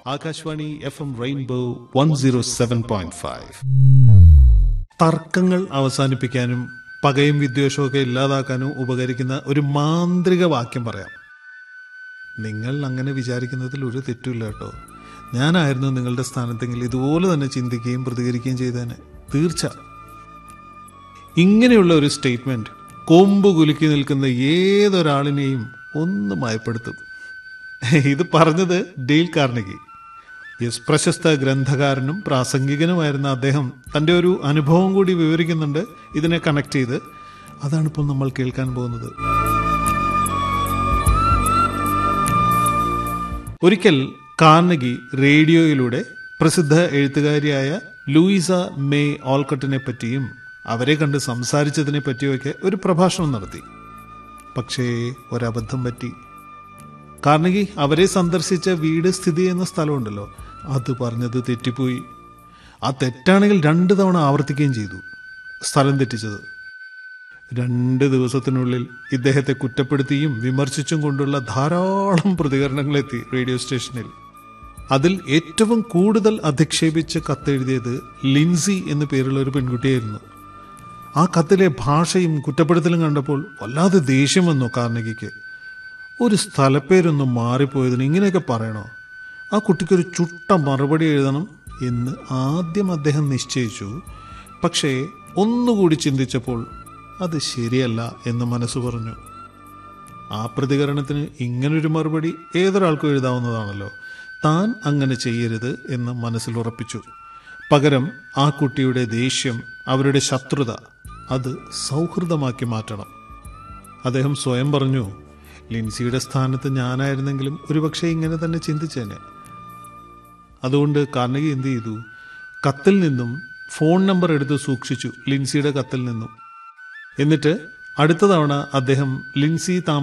Akashvani F M rainbow one zero seven point five തർക്കങ്ങൾ അവസാനിപ്പിക്കാനും പകയും വിദ്വേഷവും ഒക്കെ ഇല്ലാതാക്കാനും ഉപകരിക്കുന്ന ഒരു മാന്ത്രിക വാക്യം പറയാം നിങ്ങൾ അങ്ങനെ വിചാരിക്കുന്നതിൽ ഒരു തെറ്റുമില്ല കേട്ടോ ഞാനായിരുന്നു നിങ്ങളുടെ സ്ഥാനത്തെങ്കിൽ ഇതുപോലെ തന്നെ ചിന്തിക്കുകയും പ്രതികരിക്കുകയും ചെയ്തേനെ തീർച്ച ഇങ്ങനെയുള്ള ഒരു സ്റ്റേറ്റ്മെന്റ് കൊമ്പ് കുലുക്കി നിൽക്കുന്ന ഏതൊരാളിനെയും ഒന്ന് മയപ്പെടുത്തും ഇത് പറഞ്ഞത് ഡെയിൽ കാർണഗി യെസ് പ്രശസ്ത ഗ്രന്ഥകാരനും പ്രാസംഗികനുമായിരുന്ന അദ്ദേഹം തൻ്റെ ഒരു അനുഭവം കൂടി വിവരിക്കുന്നുണ്ട് ഇതിനെ കണക്ട് ചെയ്ത് അതാണ് ഇപ്പോൾ നമ്മൾ കേൾക്കാൻ പോകുന്നത് ഒരിക്കൽ കാർണഗി റേഡിയോയിലൂടെ പ്രസിദ്ധ എഴുത്തുകാരിയായ ലൂയിസ മേ ഓൾക്കട്ടിനെ പറ്റിയും അവരെ കണ്ട് സംസാരിച്ചതിനെ പറ്റിയൊക്കെ ഒരു പ്രഭാഷണം നടത്തി പക്ഷേ ഒരബദ്ധം പറ്റി കാർണഗി അവരെ സന്ദർശിച്ച വീട് സ്ഥിതി ചെയ്യുന്ന സ്ഥലമുണ്ടല്ലോ അത് പറഞ്ഞത് തെറ്റിപ്പോയി ആ തെറ്റാണെങ്കിൽ രണ്ട് തവണ ആവർത്തിക്കുകയും ചെയ്തു സ്ഥലം തെറ്റിച്ചത് രണ്ട് ദിവസത്തിനുള്ളിൽ ഇദ്ദേഹത്തെ കുറ്റപ്പെടുത്തിയും വിമർശിച്ചും കൊണ്ടുള്ള ധാരാളം പ്രതികരണങ്ങളെത്തി റേഡിയോ സ്റ്റേഷനിൽ അതിൽ ഏറ്റവും കൂടുതൽ അധിക്ഷേപിച്ച് കത്തെഴുതിയത് ലിൻസി എന്നു പേരുള്ള ഒരു പെൺകുട്ടിയായിരുന്നു ആ കത്തിലെ ഭാഷയും കുറ്റപ്പെടുത്തലും കണ്ടപ്പോൾ വല്ലാതെ ദേഷ്യം വന്നു കാർണകിക്ക് ഒരു സ്ഥലപ്പേരൊന്നും മാറിപ്പോയതിന് ഇങ്ങനെയൊക്കെ പറയണോ ആ കുട്ടിക്കൊരു ചുട്ട മറുപടി എഴുതണം എന്ന് ആദ്യം അദ്ദേഹം നിശ്ചയിച്ചു പക്ഷേ ഒന്നുകൂടി ചിന്തിച്ചപ്പോൾ അത് ശരിയല്ല എന്ന് മനസ്സ് പറഞ്ഞു ആ പ്രതികരണത്തിന് ഇങ്ങനൊരു മറുപടി ഏതൊരാൾക്കും എഴുതാവുന്നതാണല്ലോ താൻ അങ്ങനെ ചെയ്യരുത് എന്ന് മനസ്സിൽ ഉറപ്പിച്ചു പകരം ആ കുട്ടിയുടെ ദേഷ്യം അവരുടെ ശത്രുത അത് സൗഹൃദമാക്കി മാറ്റണം അദ്ദേഹം സ്വയം പറഞ്ഞു ലിൻസിയുടെ സ്ഥാനത്ത് ഞാനായിരുന്നെങ്കിലും ഒരുപക്ഷെ ഇങ്ങനെ തന്നെ ചിന്തിച്ചേനെ അതുകൊണ്ട് കാർണകി എന്ത് ചെയ്തു കത്തിൽ നിന്നും ഫോൺ നമ്പർ എടുത്ത് സൂക്ഷിച്ചു ലിൻസിയുടെ കത്തിൽ നിന്നും എന്നിട്ട് അടുത്ത തവണ അദ്ദേഹം ലിൻസി താമ